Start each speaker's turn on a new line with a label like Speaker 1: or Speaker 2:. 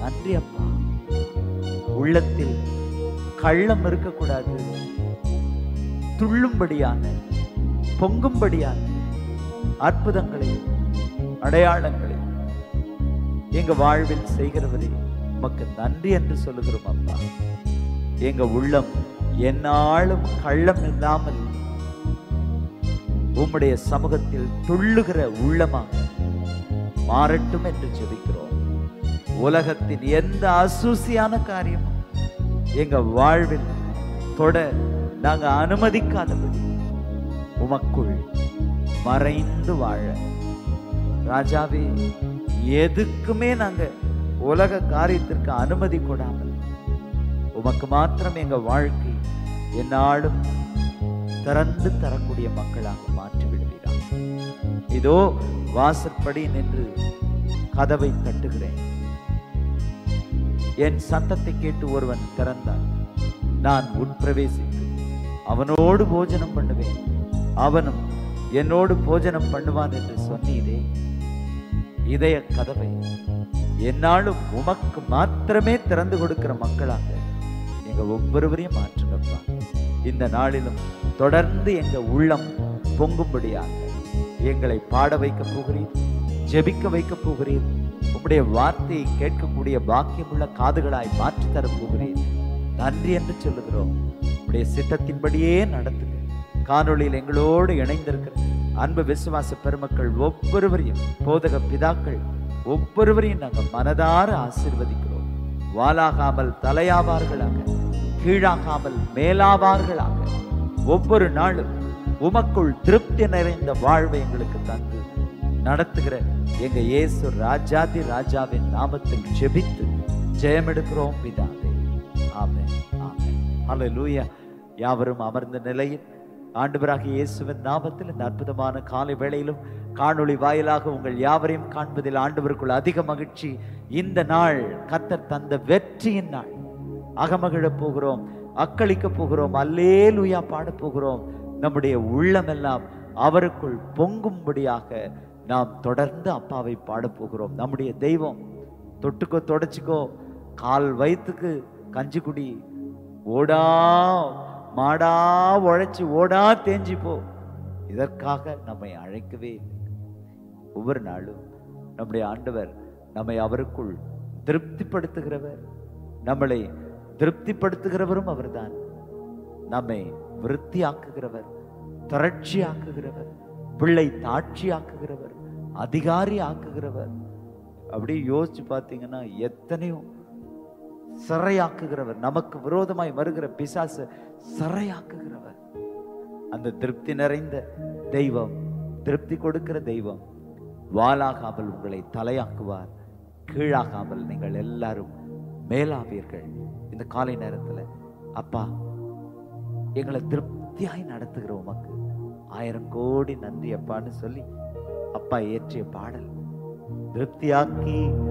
Speaker 1: நன்றி அப்பா உள்ளத்தில் கள்ளம் இருக்கக்கூடாது துள்ளும்படியான பொங்கும்படியான அற்புதங்களை அடையாளங்களை எங்க வாழ்வில் செய்கிறவரே உமக்கு நன்றி என்று சொல்லுகிறோம் அப்பா எங்க உள்ளம் எந்நாளும் கள்ளம் இல்லாமல் உம்முடைய சமூகத்தில் துள்ளுகிற உள்ளமாக மாறட்டும் என்று ஜெபிக்கிறோம் உலகத்தின் எந்த அசூசியான காரியமும் எங்க வாழ்வில் தொட நாங்க அனுமதிக்காதபடி உமக்குள் மறைந்து வாழ ராஜாவே எதுக்குமே நாங்க உலக காரியத்திற்கு அனுமதி கொடாமல் உமக்கு மாத்திரம் எங்க வாழ்க்கை என்னாலும் திறந்து தரக்கூடிய மக்களாக மாற்றி விடுவீராக இதோ வாசற்படி நின்று கதவை தட்டுகிறேன் என் சத்தத்தை கேட்டு ஒருவன் திறந்தான் நான் உட்பிரவேசித்து அவனோடு போஜனம் பண்ணுவேன் அவனும் என்னோடு போஜனம் பண்ணுவான் என்று சொன்னீரே இதய கதவை என்னாலும் உமக்கு மாத்திரமே திறந்து கொடுக்கிற மக்களாக எங்க ஒவ்வொருவரையும் மாற்றுங்கப்பா இந்த நாளிலும் தொடர்ந்து எங்க உள்ளம் பொங்கும்படியாக எங்களை பாட வைக்க போகிறீர் ஜெபிக்க வைக்க போகிறீர் உம்முடைய வார்த்தையை கேட்கக்கூடிய பாக்கியமுள்ள காதுகளாய் மாற்றி தர போகிறீர் நன்றி என்று சொல்லுகிறோம் உம்முடைய சித்தத்தின்படியே நடத்துங்க காணொளியில் எங்களோடு இணைந்திருக்கிற அன்பு விசுவாச பெருமக்கள் ஒவ்வொருவரையும் போதக பிதாக்கள் ஒவ்வொருவரையும் நாங்கள் மனதார ஆசீர்வதிக்கிறோம் வாலாகாமல் தலையாவார்களாக கீழாகாமல் மேலாவார்களாக ஒவ்வொரு நாளும் உமக்குள் திருப்தி நிறைந்த வாழ்வை எங்களுக்கு தந்து நடத்துகிற எங்க இயேசு ராஜாதி ராஜாவின் நாமத்தில் ஜெபித்து ஜெயமெடுக்கிறோம் பிதாவே ஆமென் ஆமென் ஹalleluya யாவரும் அமர்ந்த நிலையில் ஆண்டவராக இயேசுவின் நாமத்தில் இந்த அற்புதமான காலை வேளையிலும் காணொளி வாயிலாக உங்கள் யாவரையும் காண்பதில் ஆண்டவருக்குள் அதிக மகிழ்ச்சி இந்த நாள் கத்தர் தந்த வெற்றியின் நாள் அகமகிழப் போகிறோம் அக்களிக்க போகிறோம் அல்லேலுயா பாடப் போகிறோம் நம்முடைய உள்ளமெல்லாம் அவருக்குள் பொங்கும்படியாக நாம் தொடர்ந்து அப்பாவை பாடப் போகிறோம் நம்முடைய தெய்வம் தொட்டுக்கோ தொடச்சிக்கோ கால் வயிற்றுக்கு கஞ்சி குடி ஓடா மாடா உழைச்சி ஓடா தேஞ்சி போ இதற்காக நம்மை அழைக்கவே இல்லை ஒவ்வொரு நாளும் நம்முடைய ஆண்டவர் நம்மை அவருக்குள் திருப்திப்படுத்துகிறவர் நம்மளை திருப்திப்படுத்துகிறவரும் அவர்தான் நம்மை விருத்தியாக்குகிறவர் திரட்சி ஆக்குகிறவர் பிள்ளை தாட்சி ஆக்குகிறவர் அதிகாரி ஆக்குகிறவர் அப்படியே யோசிச்சு பார்த்தீங்கன்னா எத்தனையோ சிறையாக்குகிறவர் நமக்கு விரோதமாய் வருகிற பிசாசு சிறையாக்குகிறவர் அந்த திருப்தி நிறைந்த தெய்வம் திருப்தி கொடுக்கிற தெய்வம் வாலாகாமல் உங்களை தலையாக்குவார் கீழாகாமல் நீங்கள் எல்லாரும் மேலாவீர்கள் இந்த காலை நேரத்துல அப்பா எங்களை திருப்தியாய் நடத்துகிற உமக்கு ஆயிரம் கோடி நன்றி அப்பான்னு சொல்லி அப்பா ஏற்றிய பாடல் திருப்தியாக்கி